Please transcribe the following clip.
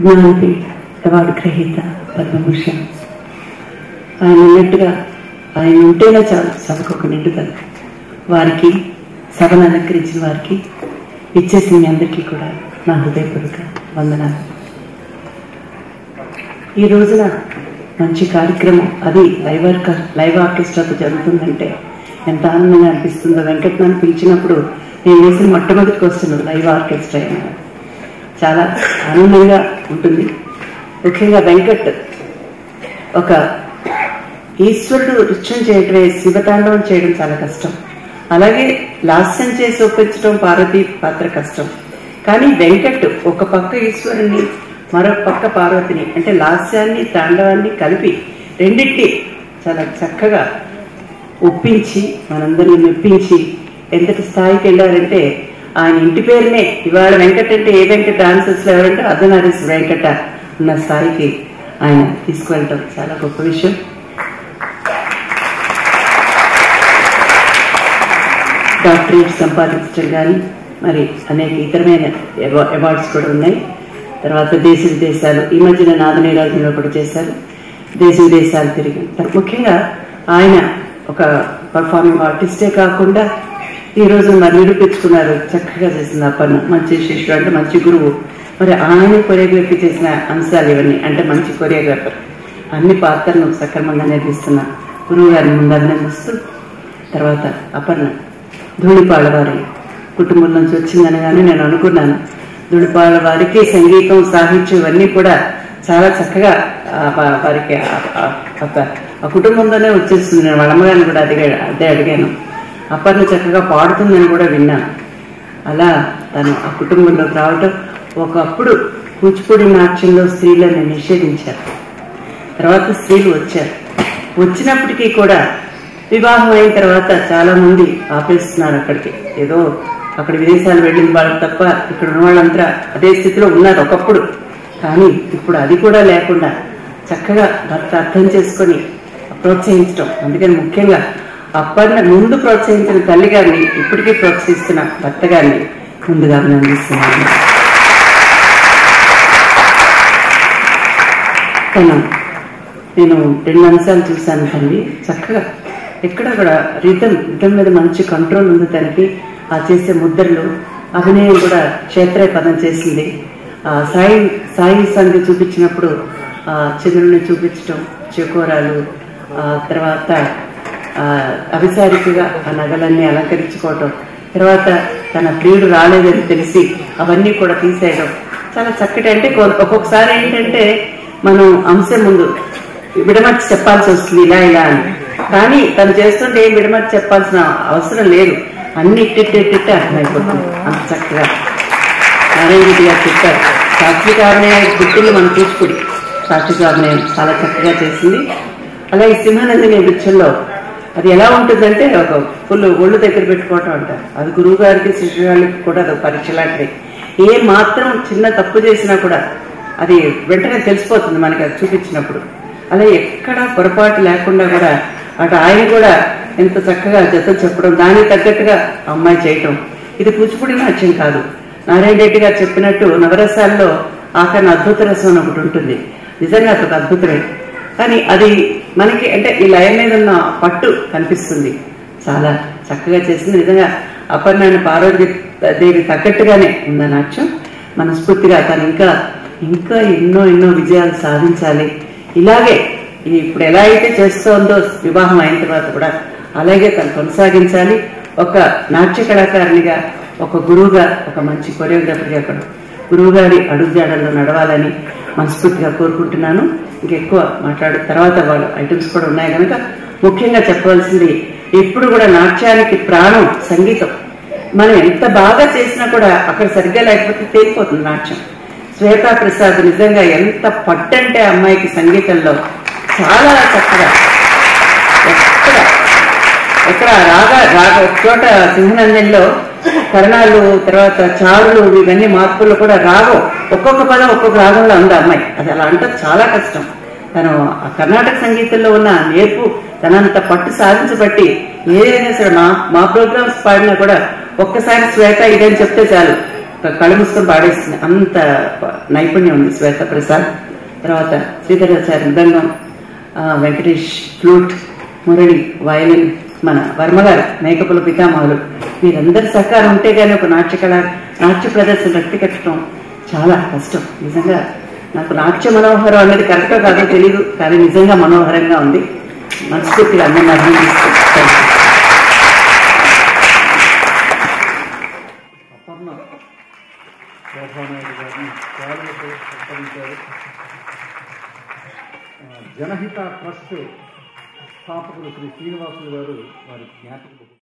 Jnanpith award గ్రహీత పద్మభూషణ్ ఆయన ఉన్నట్టుగా ఆయన ఉంటేనే చాలు సభకు ఒక నిండుదల వారికి సభను అలంకరించిన వారికి ఇచ్చేసిన మీ అందరికీ కూడా నా హృదయపూర్వక వందనాలు ఈ రోజున మంచి కార్యక్రమం అది లైవ్ ఆర్క లైవ్ ఆర్కెస్ట్రాతో జరుగుతుందంటే ఎంత ఆనందంగా అనిపిస్తుందో వెంకట్ నన్ను పిలిచినప్పుడు నేను వేసిన మొట్టమొదటి క్వశ్చన్ లైవ్ ఆర్కెస్ట్రా అయినా చాలా ఆనందంగా ఉంటుంది ముఖ్యంగా వెంకట్ ఒక ఈశ్వరుడు నృత్యం చేయటమే శివతాండవం చేయడం చాలా కష్టం అలాగే లాస్యం చేసి ఒప్పించడం పార్వతి పాత్ర కష్టం కానీ వెంకట్ ఒక పక్క ఈశ్వరుని మరొక పక్క పార్వతిని అంటే లాస్యాన్ని తాండవాన్ని కలిపి రెండింటి చాలా చక్కగా ఒప్పించి మనందరిని మెప్పించి ఎంతటి స్థాయికి వెళ్ళారంటే ఆయన ఇంటి పేరునే ఇవాళ వెంకట్ అంటే ఏ వెంకట డాన్సెస్ లో ఎవరంటే అర్ధనారీస్ వెంకట ఉన్న స్థాయికి ఆయన తీసుకువెళ్ళటం చాలా గొప్ప విషయం డాక్టరేట్ సంపాదించడం కానీ మరి అనేక ఇతరమైన అవా- అవార్డ్స్ కూడా ఉన్నాయి తర్వాత దేశ విదేశాలు ఈ మధ్యన నాదనీరాజులో కూడా చేశారు దేశ విదేశాలు తిరిగి ముఖ్యంగా ఆయన ఒక పర్ఫార్మింగ్ ఆర్టిస్టే కాకుండా ఈ రోజు మరి నిరూపించుకున్నారు చక్కగా చేసిన అప్పన్న మంచి శిష్యుడు అంటే మంచి గురువు మరి ఆయన కొరియోగ్రఫీ చేసిన అంశాలు ఇవన్నీ అంటే మంచి కొరియోగ్రాఫర్ అన్ని పాత్రలను సక్రమంగా నిర్వహిస్తున్న గురువు గారిని ముందు అభినందిస్తూ తర్వాత అపర్ణ ధూళిపాళ్ళ వారి కుటుంబం నుంచి వచ్చిందనగానే నేను అనుకున్నాను ధూళిపాళ్ళ వారికి సంగీతం సాహిత్యం ఇవన్నీ కూడా చాలా చక్కగా ఆ, వా- వారికి ఆ- ఆ- ఒక- ఆ కుటుంబంలోనే వచ్చేస్తుంది నేను వాళ్ళ అమ్మగారిని కూడా అదిగా అదే అడిగాను అపర్ణ చక్కగా పాడుతుందని కూడా విన్నాను అలా తను ఆ కుటుంబంలోకి రావటం ఒకప్పుడు కూచిపూడి నాట్యంలో స్త్రీలను నిషేధించారు తర్వాత స్త్రీలు వచ్చారు వచ్చినప్పటికీ కూడా వివాహం అయిన తర్వాత చాలా మంది ఆపేస్తున్నారు అక్కడికి ఏదో అక్కడ విదేశాలు వెళ్ళిన వాళ్ళు తప్ప ఇక్కడ ఉన్న వాళ్ళంతా అదే స్థితిలో ఉన్నారు ఒకప్పుడు కానీ ఇప్పుడు అది కూడా లేకుండా చక్కగా భర్త అర్థం చేసుకొని ప్రోత్సహించడం అందుకని ముఖ్యంగా అప్పన్న ముందు ప్రోత్సహించిన తల్లి గారిని ఇప్పటికీ ప్రోత్సహిస్తున్న భర్త గారిని ముందుగా అభినందిస్తున్నాను తను నేను రెండు అంశాలు చూశాను తల్లి చక్కగా ఎక్కడ కూడా రితం రితం మీద మంచి కంట్రోల్ ఉంది తనకి ఆ చేసే ముద్రలు అభినయం కూడా క్షేత్రయ పదం చేసింది ఆ సాయి సాయి సంధి చూపించినప్పుడు ఆ చంద్రుడిని చూపించడం చకోరాలు ఆ తర్వాత ఆ అవిసారికగా ఆ నగలన్నీ అలంకరించుకోవటం తర్వాత తన ప్రియుడు రాలేదని తెలిసి అవన్నీ కూడా తీసేయడం చాలా చక్కటి అంటే కొ- ఒక్కొక్కసారి ఏంటంటే మనం అంశం ముందు విడమర్చి చెప్పాల్సి వస్తుంది ఇలా ఇలా అని కానీ తను చేస్తుంటే ఏం విడమర్చి చెప్పాల్సిన అవసరం లేదు అన్ని ఇట్టిట్టిట్టే అర్థమైపోతుంది అంత చక్కగా నారాయణ రెడ్డి గారు చెప్పారు సాత్విక అభినయం గుర్తులు మన కూచిపూడి సాత్విక అభినయం చాలా చక్కగా చేసింది అలాగే సింహానందిని నృత్యంలో అది ఎలా ఉంటుందంటే ఒక ఫుల్ ఒళ్ళు దగ్గర పెట్టుకోవటం అంటారు అది గురువు గారికి శిష్యురాళ్ళకి కూడా అది ఒక పరీక్ష లాంటిది ఏ మాత్రం చిన్న తప్పు చేసినా కూడా అది వెంటనే తెలిసిపోతుంది మనకి అది చూపించినప్పుడు అలా ఎక్కడ పొరపాటు లేకుండా కూడా అటు ఆయన కూడా ఎంత చక్కగా జత చెప్పడం దానికి తగ్గట్టుగా ఆ అమ్మాయి చేయటం ఇది కూచిపూడి నాట్యం కాదు నారాయణ రెడ్డి గారు చెప్పినట్టు నవరసాల్లో ఆఖరి అద్భుత రసం అని ఒకటి ఉంటుంది నిజంగా అదొక అద్భుతమే కానీ అది మనకి అంటే ఈ లయ మీద ఉన్న పట్టు కనిపిస్తుంది చాలా చక్కగా చేసింది నిజంగా అపర్ణాన్ని పార్వతి దేవి తగ్గట్టుగానే ఉందా నాట్యం మనస్ఫూర్తిగా తను ఇంకా ఇంకా ఎన్నో ఎన్నో విజయాలు సాధించాలి ఇలాగే ఈ ఇప్పుడు ఎలా అయితే చేస్తోందో వివాహం అయిన తర్వాత కూడా అలాగే తను కొనసాగించాలి ఒక నాట్య కళాకారునిగా ఒక గురువుగా ఒక మంచి కొరియోగ్రాఫర్గా కూడా గురువు గారి అడుగుజాడల్లో నడవాలని మనస్ఫూర్తిగా కోరుకుంటున్నాను ఇంకెక్కువ మాట్లాడే తర్వాత వాళ్ళు ఐటమ్స్ కూడా ఉన్నాయి కనుక ముఖ్యంగా చెప్పవలసింది ఎప్పుడు కూడా నాట్యానికి ప్రాణం సంగీతం మనం ఎంత బాగా చేసినా కూడా అక్కడ సరిగ్గా లేకపోతే తేలిపోతుంది నాట్యం శ్వేతా ప్రసాద్ నిజంగా ఎంత పట్టంటే ఆ అమ్మాయికి సంగీతంలో చాలా చక్కగా ఎక్కడ ఎక్కడ రాగా రాగ ఒక చోట సింహనందంలో కరణాలు తర్వాత చారులు ఇవన్నీ మార్పులు కూడా రాగం ఒక్కొక్క పదం ఒక్కొక్క రాగంలో ఉంది ఆ అమ్మాయి అది అలా అంటే చాలా కష్టం తను ఆ కర్ణాటక సంగీతంలో ఉన్న ఆ నేర్పు తనంత పట్టు సాధించబట్టి ఏదైనా సరే మా మా ప్రోగ్రామ్స్ పాడినా కూడా ఒక్కసారి శ్వేత ఇదని చెప్తే చాలు ఒక కళ్ళు మూసుకొని పాడేస్తుంది అంత నైపుణ్యం ఉంది శ్వేత ప్రసాద్ తర్వాత శ్రీధరాచార్య మృదంగం ఆ, వెంకటేష్ ఫ్లూట్ మురళి వయలిన్ మన వర్మ గారు మేకపుల పితామహులు వీరందరి సహకారం ఉంటే కానీ ఒక నాట్యకళ నాట్య ప్రదర్శన రక్తి కట్టడం చాలా కష్టం నిజంగా నాకు నాట్య మనోహరం అనేది కరెక్టో కాదో తెలియదు కానీ నిజంగా మనోహరంగా ఉంది మనస్ఫూర్తిగా అందరిని అభినందిస్తాను Thank you. అపర్ణ శోభానాయుడు గారిని శాలువతో సత్కరించారు ఆ, జనహిత ట్రస్ట్ స్థాపకులు శ్రీ శ్రీనివాసులు గారు వారి జ్ఞాపకం